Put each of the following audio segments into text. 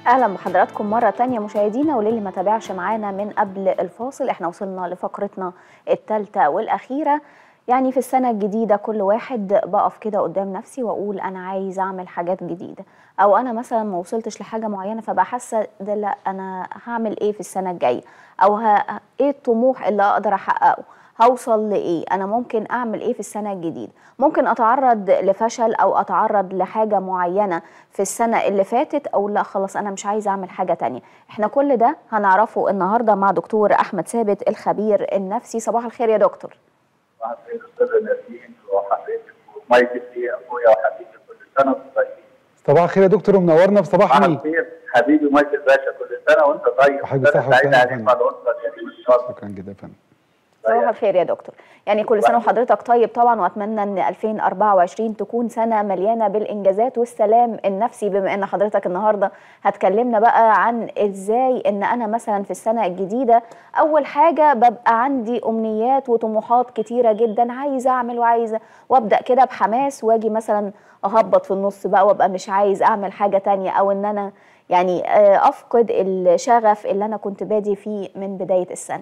اهلا بحضراتكم مره تانية مشاهدينا وللي ما تابعش معانا من قبل الفاصل احنا وصلنا لفقرتنا الثالثه والاخيره يعني في السنه الجديده كل واحد بقف كده قدام نفسي واقول انا عايز اعمل حاجات جديده او انا مثلا ما وصلتش لحاجه معينه فبقى حاسه ده لا انا هعمل ايه في السنه الجايه او ه... ايه الطموح اللي اقدر احققه هوصل لايه انا ممكن اعمل ايه في السنه الجديده ممكن اتعرض لفشل او اتعرض لحاجه معينه في السنه اللي فاتت او لا خلاص انا مش عايزه اعمل حاجه تانية احنا كل ده هنعرفه النهارده مع دكتور احمد ثابت الخبير النفسي صباح الخير يا دكتور صباح الخير استاذ نسيم وحضرتك ومايكل دي اخويا وحبيبي كل سنه وانت طيب صباح الخير يا دكتور ومنورنا في صباح صباح مين الخير حبيبي مايكل باشا كل سنه وانت طيب وحبيبي سنة صحة سعيده وسلامة يا عليك فندم. مع الاسره الكريمه ان شاء الله شكرا جدا يا فندم صباح الخير يا دكتور يعني كل سنه وحضرتك طيب طبعا واتمنى ان 2024 تكون سنه مليانه بالانجازات والسلام النفسي بما ان حضرتك النهارده هتكلمنا بقى عن ازاي ان انا مثلا في السنه الجديده اول حاجه ببقى عندي امنيات وطموحات كتيره جدا عايزه اعمل وعايزه وابدا كده بحماس واجي مثلا اهبط في النص بقى وابقى مش عايز اعمل حاجه تانية او ان انا يعني آه، افقد الشغف اللي انا كنت بادي فيه من بدايه السنه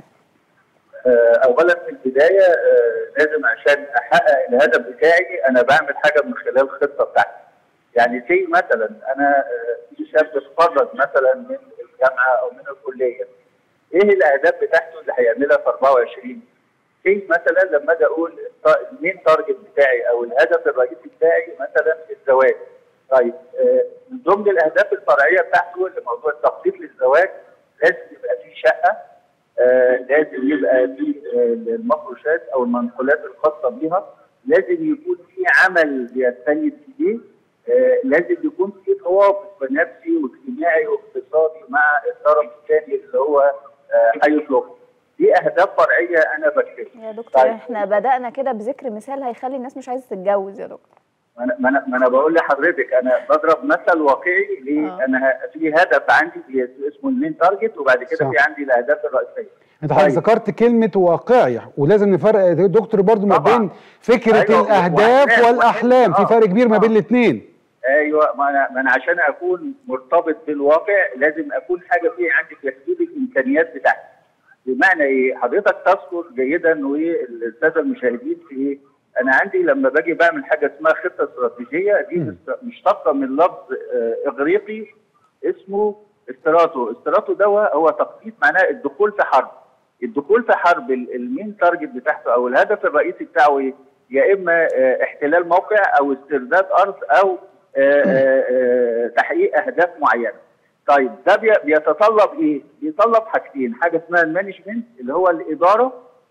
آه، اولا في البدايه آه، لازم عشان احقق الهدف بتاعي انا بعمل حاجه من خلال الخطه بتاعتي يعني زي مثلا انا آه، في شاب اتخرج مثلا من الجامعه او من الكليه ايه الاهداف بتاعته اللي هيعملها في 24 زي مثلا لما اجي اقول الت- المين تارجت بتاعي او الهدف الرئيسي بتاعي مثلا الزواج طيب آه، من ضمن الاهداف الفرعيه بتاعته لموضوع التخطيط للزواج لازم يبقى في شقه آه، لازم يبقى في آه، المفروشات او المنقولات الخاصه بيها لازم يكون في عمل بيستند اليه آه، لازم يكون في توافق نفسي واجتماعي واقتصادي مع الطرف الثاني اللي هو آه، هيطلبه دي اهداف فرعيه انا بكتبها يا دكتور طيب. احنا بدأنا كده بذكر مثال هيخلي الناس مش عايزة تتجوز يا دكتور ما انا ما انا, ما أنا بقول لحضرتك انا بضرب مثل واقعي ليه؟ آه. انا ه- في هدف عندي اسمه المين تارجت وبعد كده صح. في عندي الاهداف الرئيسيه انت حضرتك طيب. ذكرت كلمه واقعي ولازم نفرق يا دكتور برضو ما طبعاً. بين فكره أيوة، الاهداف وأحلام. والاحلام في آه. فرق كبير ما آه. بين الاثنين ايوه ما انا ما انا عشان اكون مرتبط بالواقع لازم اكون حاجه في عندي في حدود الامكانيات بتاعتي. بمعنى ايه؟ حضرتك تذكر جيدا والساده المشاهدين في ايه؟ انا عندي لما باجي بعمل حاجه اسمها خطه استراتيجيه دي مم. مست- مشتقه من لفظ آه، اغريقي اسمه استراتو، استراتو ده هو تخطيط معناه الدخول في حرب. الدخول في حرب ال- المين تارجت بتاعته او الهدف الرئيسي بتاعه ايه؟ يا اما آه، احتلال موقع او استرداد ارض او آه، آه، آه، تحقيق اهداف معينه. طيب ده بي- بيتطلب ايه؟ بيتطلب حاجتين، حاجه اسمها المانجمنت اللي هو الاداره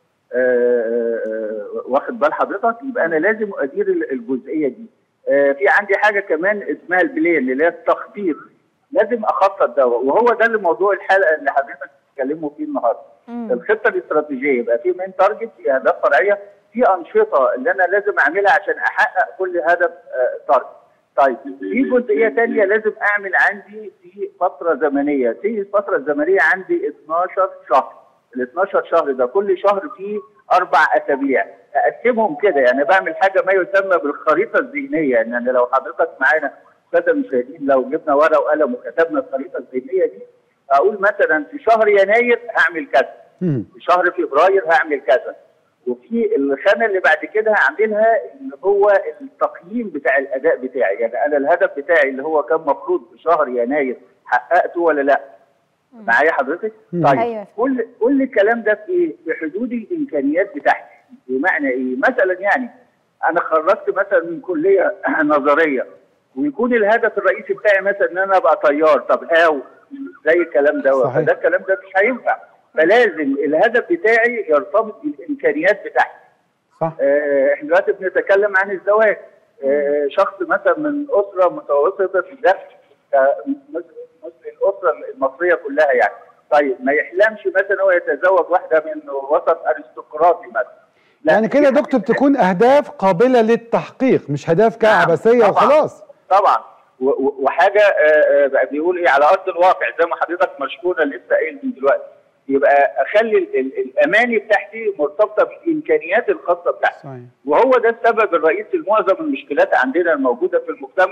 آه، آه، واخد بال حضرتك يبقى انا لازم ادير ال- الجزئيه دي. آه، في عندي حاجه كمان اسمها البلين اللي هي التخطيط لازم اخطط ده وهو ده اللي موضوع الحلقه اللي حضرتك بتتكلموا فيه النهارده. مم. الخطه الاستراتيجيه يبقى في مين تارجت في اهداف فرعيه في انشطه اللي انا لازم اعملها عشان احقق كل هدف آه، تارجت. طيب في جزئيه ثانيه لازم اعمل عندي في فتره زمنيه، في الفتره الزمنيه عندي 12 شهر. ال 12 شهر ده كل شهر فيه اربع اسابيع، اقسمهم كده يعني بعمل حاجه ما يسمى بالخريطه الذهنيه يعني أنا لو حضرتك معانا ساده المشاهدين لو جبنا ورقه وقلم وكتبنا الخريطه الذهنيه دي اقول مثلا في شهر يناير هعمل كذا مم. في شهر فبراير هعمل كذا وفي الخانه اللي بعد كده هعملها اللي هو التقييم بتاع الاداء بتاعي يعني انا الهدف بتاعي اللي هو كان مفروض في شهر يناير حققته ولا لا معايا حضرتك مم. طيب أيوة. كل كل الكلام ده في ايه في حدود الامكانيات بتاعتي بمعنى ايه مثلا يعني انا خرجت مثلا من كليه نظريه ويكون الهدف الرئيسي بتاعي مثلا ان انا ابقى طيار طب هاو زي الكلام ده صحيح. فده الكلام ده مش هينفع فلازم الهدف بتاعي يرتبط بالامكانيات بتاعتي صح آه، احنا دلوقتي بنتكلم عن الزواج آه، شخص مثلا من اسره متوسطه الدخل آه، مثل مثل الاسره المصريه كلها يعني طيب ما يحلمش مثلا هو يتزوج واحده من وسط ارستقراطي مثلا لا، يعني كده يا دكتور تكون اهداف قابله للتحقيق مش اهداف كده نعم، عبثيه طبعاً. وخلاص طبعا و- و- وحاجه آه، آه، بقى بيقول ايه على ارض الواقع زي ما حضرتك مشكوره لسه قايل من دلوقتي يبقى اخلي ال- ال- الاماني بتاعتي مرتبطه بالامكانيات الخاصه بتاعتي صحيح وهو ده السبب الرئيسي لمعظم المشكلات عندنا الموجوده في المجتمع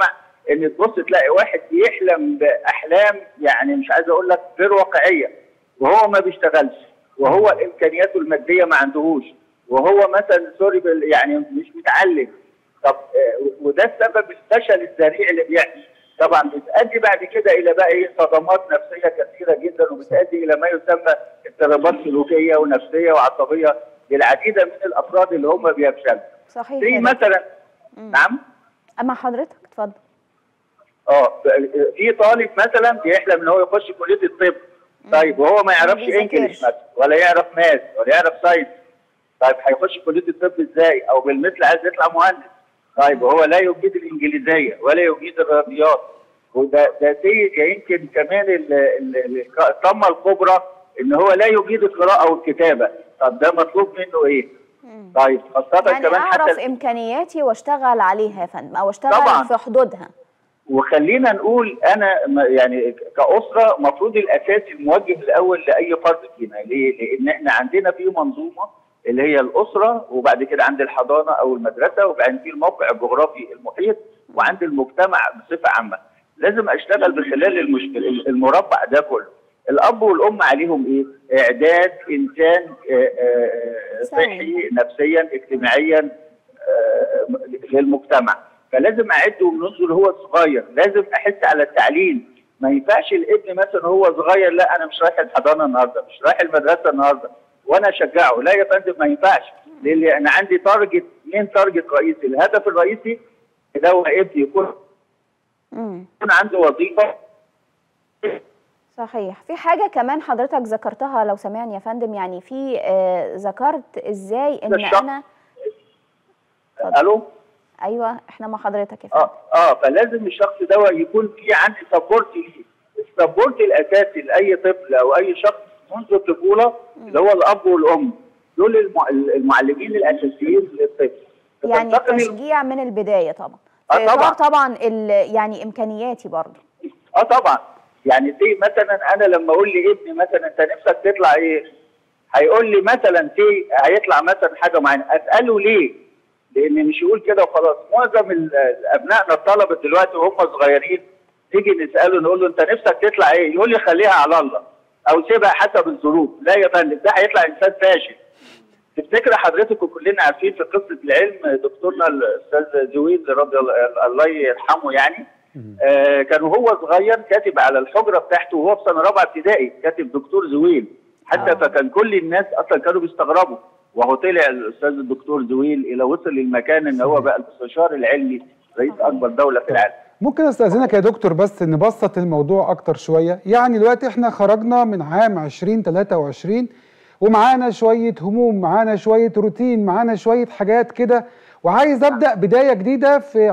ان تبص تلاقي واحد بيحلم باحلام يعني مش عايز اقول لك غير واقعيه وهو ما بيشتغلش وهو امكانياته الماديه ما عندهوش وهو مثلا سوري بال- يعني مش متعلم طب آه، وده السبب الفشل الذريع اللي بيحصل طبعا بتؤدي بعد كده الى بقى ايه صدمات نفسيه كثيره جدا وبتؤدي الى ما يسمى اضطرابات سلوكيه ونفسيه وعصبيه للعديد من الافراد اللي هم بيفشلوا. صحيح في كده. مثلا نعم اما حضرتك اتفضل اه في طالب مثلا بيحلم ان هو يخش كليه الطب طيب وهو ما يعرفش بيذاكرش. انجلش مثلا ولا يعرف ماث ولا يعرف ساينس طيب هيخش كليه الطب ازاي او بالمثل عايز يطلع مهندس طيب وهو لا يجيد الانجليزيه ولا يجيد الرياضيات وده ده شيء يمكن كمان ال- ال- ال- الطامه الكبرى ان هو لا يجيد القراءه والكتابه طب ده مطلوب منه ايه؟ طيب خاصه يعني كمان اعرف حتى امكانياتي واشتغل عليها يا فندم او اشتغل طبعاً. في حدودها وخلينا نقول انا م- يعني كاسره المفروض الاساس الموجه الاول لاي فرد فينا ليه؟ لان احنا عندنا في منظومه اللي هي الاسره وبعد كده عند الحضانه او المدرسه وبعدين في الموقع الجغرافي المحيط وعند المجتمع بصفه عامه. لازم اشتغل بخلال المشكل المربع ده كله. الاب والام عليهم ايه؟ اعداد انسان آه، آه، سوي. صحي نفسيا اجتماعيا آه، للمجتمع فلازم اعده من منذ هو صغير لازم احس على التعليم ما ينفعش الابن مثلا هو صغير لا انا مش رايح الحضانه النهارده مش رايح المدرسه النهارده وانا اشجعه لا يا فندم ما ينفعش لان انا عندي تارجت مين تارجت رئيسي الهدف الرئيسي ده هو ابني يكون امم يكون عنده وظيفه صحيح في حاجة كمان حضرتك ذكرتها لو سمعني يا فندم يعني في آه ذكرت ازاي ان الشخص. انا الو ايوه احنا مع حضرتك يا فندم اه اه فلازم الشخص ده يكون في عندي سبورت ليه السبورت الاساسي لاي طفل او اي شخص منذ الطفوله اللي هو الاب والام دول المع- المعلمين الاساسيين للطفل يعني فتنتقل- تشجيع من البداية طبعا آه في إطار طبعاً. طبعا ال- يعني امكانياتي برضو اه طبعا يعني زي مثلا انا لما اقول لابني مثلا انت نفسك تطلع ايه؟ هيقول لي مثلا في هيطلع مثلا حاجه معينه اساله ليه؟ لان مش يقول كده وخلاص معظم ال- ابنائنا الطلبه دلوقتي وهم صغيرين تيجي نساله نقول له انت نفسك تطلع ايه؟ يقول لي خليها على الله او سيبها حسب الظروف لا يا فندم ده هيطلع انسان فاشل تفتكر حضرتك وكلنا عارفين في قصه العلم دكتورنا الاستاذ زويل رضي الله الله يرحمه يعني آه كان وهو صغير كاتب على الحجره بتاعته وهو في سنه رابعه ابتدائي كاتب دكتور زويل حتى آه. فكان كل الناس اصلا كانوا بيستغربوا وهو طلع الاستاذ الدكتور زويل الى وصل للمكان ان هو بقى المستشار العلمي رئيس اكبر دوله في العالم ممكن استاذنك يا دكتور بس نبسط الموضوع اكتر شويه يعني دلوقتي احنا خرجنا من عام 2023 ومعانا شويه هموم معانا شويه روتين معانا شويه حاجات كده وعايز ابدا بدايه جديده في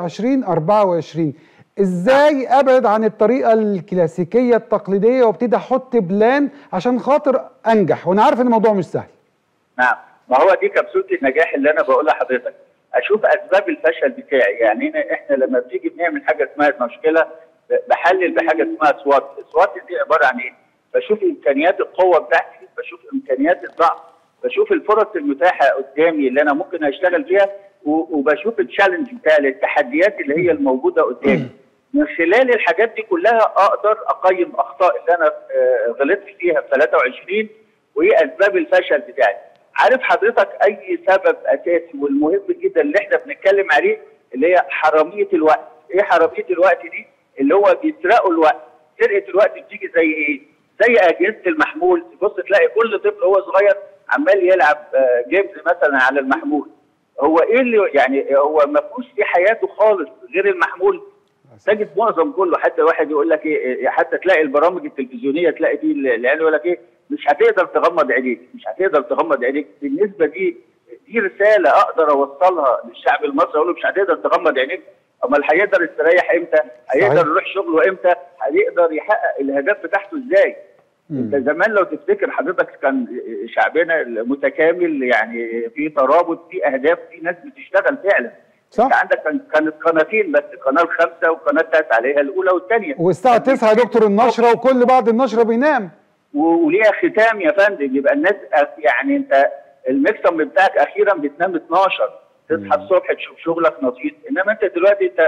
2024 ازاي ابعد عن الطريقه الكلاسيكيه التقليديه وابتدي احط بلان عشان خاطر انجح وانا عارف ان الموضوع مش سهل نعم ما هو دي كبسوله النجاح اللي انا بقولها لحضرتك اشوف اسباب الفشل بتاعي يعني هنا احنا لما بتيجي بنعمل حاجه اسمها مشكله بحلل بحاجه اسمها سوات سوات دي عباره عن ايه بشوف امكانيات القوه بتاعتي بشوف امكانيات الضعف بشوف الفرص المتاحه قدامي اللي انا ممكن اشتغل فيها و- وبشوف التشالنج بتاعي التحديات اللي هي الموجوده قدامي من خلال الحاجات دي كلها اقدر اقيم اخطاء اللي انا آه، غلطت فيها في 23 وايه اسباب الفشل بتاعي عارف حضرتك اي سبب اساسي والمهم جدا اللي احنا بنتكلم عليه اللي هي حراميه الوقت ايه حراميه الوقت دي اللي هو بيسرقوا الوقت سرقه الوقت بتيجي زي ايه زي اجهزه المحمول تبص تلاقي كل طفل هو صغير عمال يلعب آه، جيمز مثلا على المحمول هو ايه اللي يعني هو ما فيهوش في حياته خالص غير المحمول تجد معظم كله حتى واحد يقول لك ايه حتى تلاقي البرامج التلفزيونيه تلاقي فيه العيال يقول لك ايه مش هتقدر تغمض عينيك مش هتقدر تغمض عينيك بالنسبه دي دي رساله اقدر اوصلها للشعب المصري اقول له مش هتقدر تغمض عينيك امال هيقدر يستريح امتى؟ هيقدر صحيح. يروح شغله امتى؟ هيقدر يحقق الاهداف بتاعته ازاي؟ انت زمان لو تفتكر حضرتك كان شعبنا المتكامل يعني في ترابط في اهداف في ناس بتشتغل فعلا صح. انت عندك كان- كانت قناتين بس القناه الخامسه والقناه التاسعه عليها الاولى والثانيه والساعه 9 يا دكتور النشره وكل بعد النشره بينام و- وليها ختام يا فندم يبقى الناس أ- يعني انت المكسم بتاعك اخيرا بتنام 12 تصحى الصبح تشوف شغلك نشيط انما انت دلوقتي انت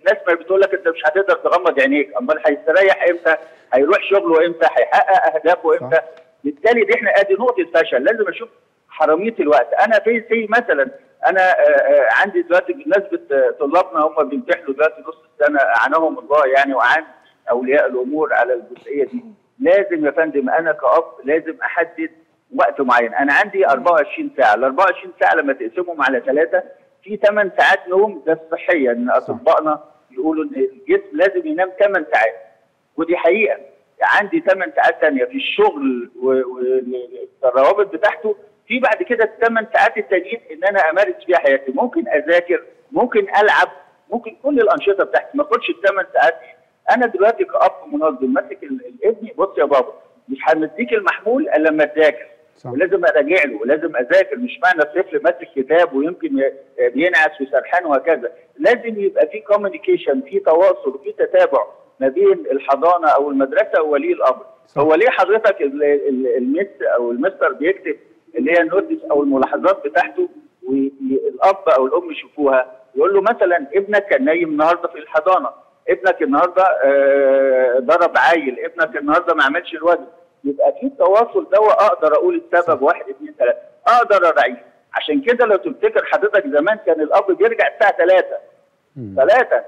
الناس ما بتقول لك انت مش هتقدر تغمض عينيك امال هيستريح امتى هيروح شغله امتى هيحقق اهدافه امتى بالتالي دي احنا ادي نقطه فشل لازم اشوف حراميه الوقت انا في سي مثلا انا آه، آه، عندي دلوقتي بمناسبه آه، طلابنا هم بيمتحنوا دلوقتي نص السنه اعانهم الله يعني وعن اولياء الامور على الجزئيه دي لازم يا فندم انا كاب لازم احدد وقت معين انا عندي 24 ساعه ال 24 ساعه لما تقسمهم على ثلاثه في 8 ساعات نوم ده الصحيه ان اطبائنا يقولوا ان الجسم لازم ينام 8 ساعات ودي حقيقه عندي 8 ساعات ثانيه في الشغل والروابط بتاعته في بعد كده الثمان ساعات التانيين ان انا امارس فيها حياتي ممكن اذاكر ممكن العب ممكن كل الانشطه بتاعتي ما اخدش الثمان ساعات دي انا دلوقتي كاب منظم ماسك ال- الابني بص يا بابا مش همديك المحمول الا لما تذاكر صح. ولازم اراجع له ولازم اذاكر مش معنى الطفل ماسك كتاب ويمكن ي- بينعس وسرحان وهكذا لازم يبقى في كوميونيكيشن في تواصل وفي تتابع ما بين الحضانه او المدرسه وولي الامر صح. هو ليه حضرتك ال- ال- المس او المستر بيكتب اللي هي النوتس او الملاحظات بتاعته والاب او الام يشوفوها يقول له مثلا ابنك كان نايم النهارده في الحضانه ابنك النهارده آه، ضرب عيل ابنك النهارده ما عملش الواجب يبقى في تواصل ده اقدر اقول السبب واحد اثنين ثلاثه اقدر اراعيه عشان كده لو تفتكر حضرتك زمان كان الاب بيرجع الساعه 3 ثلاثة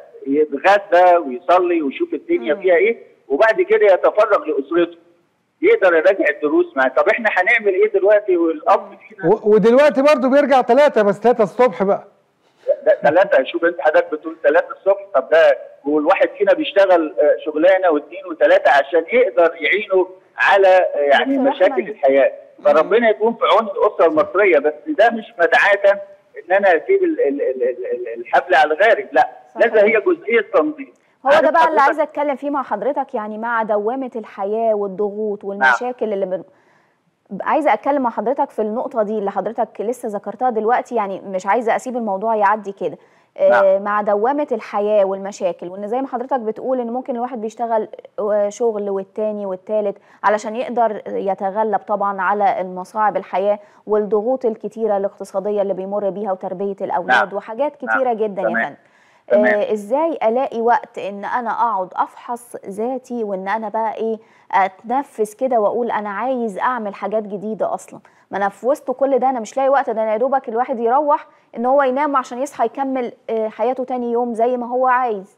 يتغدى ويصلي ويشوف الدنيا مم. فيها ايه وبعد كده يتفرغ لاسرته يقدر يراجع الدروس معاه طب احنا هنعمل ايه دلوقتي والاب فينا و- ودلوقتي برضو بيرجع ثلاثة بس ثلاثة الصبح بقى ثلاثة شوف انت حضرتك بتقول ثلاثة الصبح طب ده والواحد فينا بيشتغل آه، شغلانة واثنين وثلاثة عشان يقدر يعينه على آه، يعني دكتور مشاكل أحمد. الحياة فربنا يكون في عون الأسرة المصرية بس ده مش مدعاة ان انا اسيب ال- ال- ال- ال- الحبل على الغارب لا صحيح. لازم هي جزئية تنظيم هو ده عارف بقى اللي حضرتك- عايزه اتكلم فيه مع حضرتك يعني مع دوامه الحياه والضغوط والمشاكل اللي بن... عايزه اتكلم مع حضرتك في النقطه دي اللي حضرتك لسه ذكرتها دلوقتي يعني مش عايزه اسيب الموضوع يعدي كده آه، نعم. مع دوامه الحياه والمشاكل وان زي ما حضرتك بتقول ان ممكن الواحد بيشتغل آه، شغل والتاني والتالت علشان يقدر يتغلب طبعا على المصاعب الحياه والضغوط الكتيره الاقتصاديه اللي بيمر بيها وتربيه الاولاد نعم. وحاجات نعم. كتيره جدا يا تمام. فندم تمام. آه ازاي الاقي وقت ان انا اقعد افحص ذاتي وان انا بقى ايه اتنفس كده واقول انا عايز اعمل حاجات جديده اصلا ما انا في وسط كل ده انا مش لاقي وقت ده انا يا دوبك الواحد يروح ان هو ينام عشان يصحى يكمل آه حياته تاني يوم زي ما هو عايز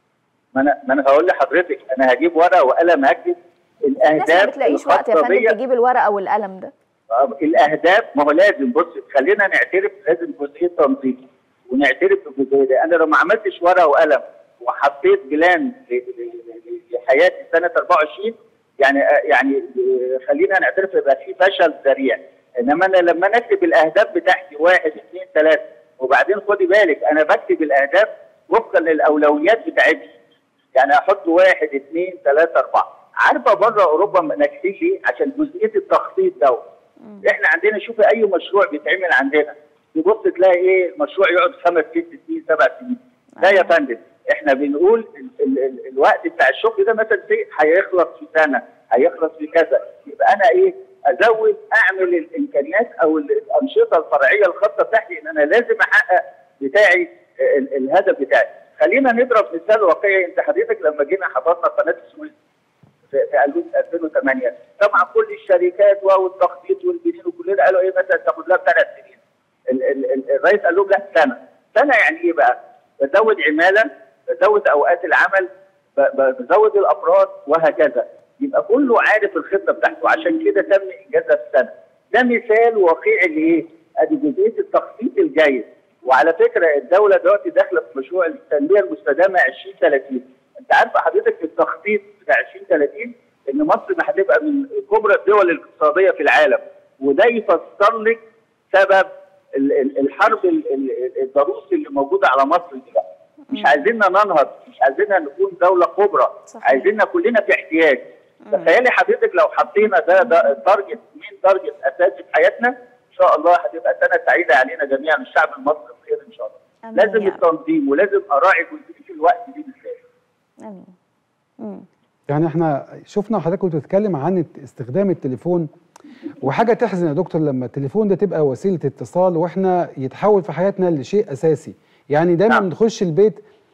ما انا ما انا هقول لحضرتك انا هجيب ورقه وقلم اكتب الناس الاهداف ما بتلاقيش وقت يا الخاصة فندم بيا. تجيب الورقه والقلم ده آه، الاهداف ما هو لازم بص خلينا نعترف لازم جزئيه تنظيم ونعترف بالجزئيه دي انا لو ما عملتش ورقه وقلم وحطيت بلان ل- ل- ل- لحياتي سنه 24 يعني آه، يعني آه، خلينا نعترف يبقى في فشل ذريع انما انا لما انا اكتب الاهداف بتاعتي واحد اثنين ثلاثه وبعدين خدي بالك انا بكتب الاهداف وفقا للاولويات بتاعتي يعني احط واحد اثنين ثلاثة أربعة عارفة بره أوروبا ناجحين ليه؟ عشان جزئية التخطيط دوت احنا عندنا شوفي أي مشروع بيتعمل عندنا تبص تلاقي إيه المشروع يقعد خمس ست سنين سبع سنين لا يا فندم احنا بنقول ال ال ال الوقت بتاع الشغل ده مثلا في هيخلص في سنة هيخلص في كذا يبقى أنا إيه أزود أعمل الإمكانيات أو الأنشطة الفرعية الخاصة بتاعتي إن أنا لازم أحقق بتاعي ال- الهدف بتاعي خلينا نضرب مثال واقعي انت حضرتك لما جينا حضرنا قناه السويس في في 2008 طبعا كل الشركات والتخطيط والبنين وكلنا قالوا ايه مثلا تاخد لها ثلاث سنين ال- ال- ال- الرئيس قال لهم لا سنه سنه يعني ايه بقى؟ بزود عماله بزود اوقات العمل ب- ب- بزود الافراد وهكذا يبقى كله عارف الخطه بتاعته عشان كده تم انجازها في سنه ده مثال واقعي لايه؟ ادي جزئيه التخطيط الجيد وعلى فكره الدوله دلوقتي داخله في مشروع التنميه المستدامه 2030 انت عارفه حضرتك في التخطيط بتاع 2030 ان مصر هتبقى من كبرى الدول الاقتصاديه في العالم وده يفسر لك سبب ال- ال- الحرب ال- ال- الضروس اللي موجوده على مصر دلوقتي مش عايزيننا ننهض مش عايزيننا نكون دوله كبرى صحيح. عايزيننا كلنا في احتياج تخيلي حضرتك لو حطينا ده ده تارجت مين تارجت اساسي في حياتنا ان شاء الله هتبقى سنه سعيده علينا جميعا الشعب المصري بخير ان شاء الله آمين لازم يا رب. التنظيم ولازم اراعي جزئيه الوقت دي بالذات امين مم. يعني احنا شفنا حضرتك كنت بتتكلم عن استخدام التليفون وحاجه تحزن يا دكتور لما التليفون ده تبقى وسيله اتصال واحنا يتحول في حياتنا لشيء اساسي يعني دايما نعم. نخش البيت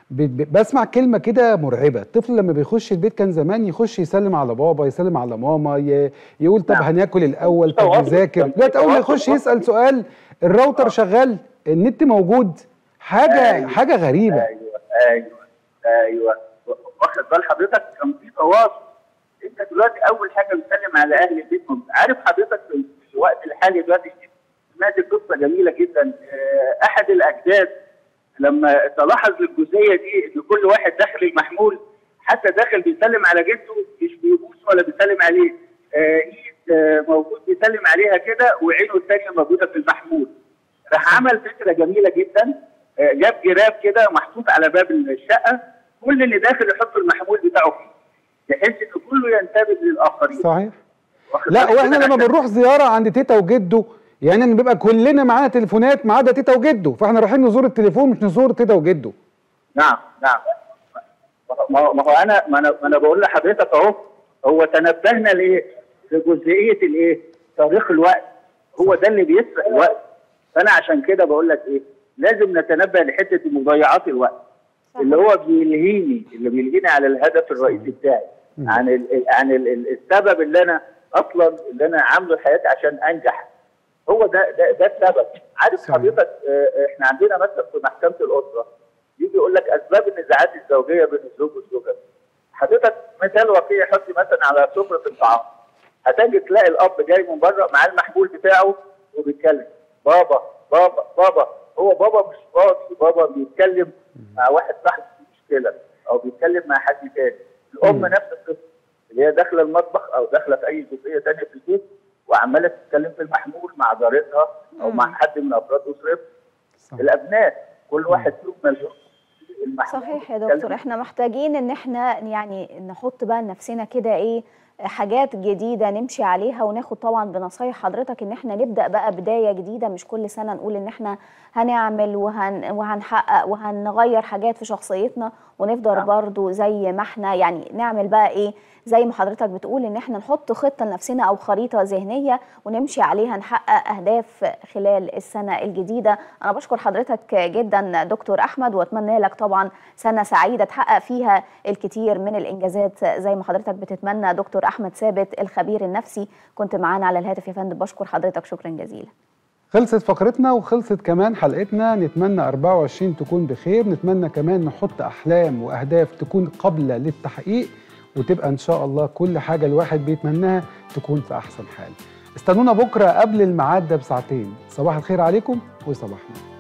ب- ب- بسمع كلمه كده مرعبه الطفل لما بيخش البيت كان زمان يخش يسلم على بابا يسلم على ماما ي... يقول طب نعم. هناكل الاول طب تواصل. نذاكر كان في دلوقتي اول ما تواصل يخش أصلاً. يسال سؤال الراوتر شغال النت موجود حاجه أيوة. حاجه غريبه ايوه ايوه ايوه واخد بال حضرتك كان في تواصل انت دلوقتي اول حاجه بتسلم على اهل البيت عارف حضرتك في في الوقت الحالي دلوقتي سمعت قصه جميله جدا آه، احد الاجداد لما تلاحظ الجزئيه دي ان كل واحد داخل المحمول حتى داخل بيسلم على جده مش بيبوس ولا بيسلم عليه آه، ايد آه، موجود بيسلم عليها كده وعينه الثانيه موجوده في المحمول راح عمل فكره جميله جدا آه، جاب جراب كده محطوط على باب الشقه كل اللي داخل يحط المحمول بتاعه فيه بحيث ان كله ينتبه للاخرين صحيح واخد لا بالك واحنا كده لما عشان- بنروح زياره عند تيتا وجده يعني إن بيبقى كلنا معانا تليفونات ما عدا تيتا وجده فاحنا رايحين نزور التليفون مش نزور تيتا وجده نعم نعم ما هو- ما هو انا ما انا ما انا بقول لحضرتك اهو هو تنبهنا لايه؟ لجزئيه الايه؟ تاريخ الوقت هو ده اللي بيسرق الوقت فانا عشان كده بقول لك ايه؟ لازم نتنبه لحته مضيعات الوقت اللي هو بيلهيني اللي بيلهيني على الهدف الرئيسي بتاعي عن ال عن ال ال السبب اللي انا اصلا اللي انا عامله لحياتي عشان انجح هو ده ده ده السبب عارف صحيح. حضرتك آه، احنا عندنا مثلا في محكمه الاسره يجي يقول لك اسباب النزاعات الزوجيه بين الزوج والزوجه حضرتك مثال واقعي حطي مثلا على سفره الطعام هتجي تلاقي الاب جاي من بره معاه المحمول بتاعه وبيتكلم بابا بابا بابا هو بابا مش فاضي بابا بيتكلم مع واحد صاحبه في مشكله او بيتكلم مع حد تاني الام مم. نفس القصه اللي هي داخله المطبخ او داخله في اي جزئيه تانيه في البيت وعماله تتكلم في المحمول مع جارتها او مع حد من افراد اسرتها صح. الابناء كل واحد فيهم ملزوم المحمول صحيح يا يتكلم. دكتور احنا محتاجين ان احنا يعني نحط بقى لنفسنا كده ايه حاجات جديدة نمشي عليها وناخد طبعا بنصايح حضرتك ان احنا نبدأ بقى بداية جديدة مش كل سنة نقول ان احنا هنعمل وهن وهنحقق وهنغير حاجات في شخصيتنا ونفضل نعم. برضو زي ما احنا يعني نعمل بقى ايه زي ما حضرتك بتقول ان احنا نحط خطة لنفسنا او خريطة ذهنية ونمشي عليها نحقق اهداف خلال السنة الجديدة انا بشكر حضرتك جدا دكتور احمد واتمنى لك طبعا سنة سعيدة تحقق فيها الكثير من الانجازات زي ما حضرتك بتتمنى دكتور احمد ثابت الخبير النفسي كنت معانا على الهاتف يا فندم بشكر حضرتك شكرا جزيلا خلصت فقرتنا وخلصت كمان حلقتنا نتمنى 24 تكون بخير نتمنى كمان نحط أحلام وأهداف تكون قابلة للتحقيق وتبقى إن شاء الله كل حاجة الواحد بيتمناها تكون في أحسن حال استنونا بكرة قبل الميعاد ده بساعتين صباح الخير عليكم وصباح نور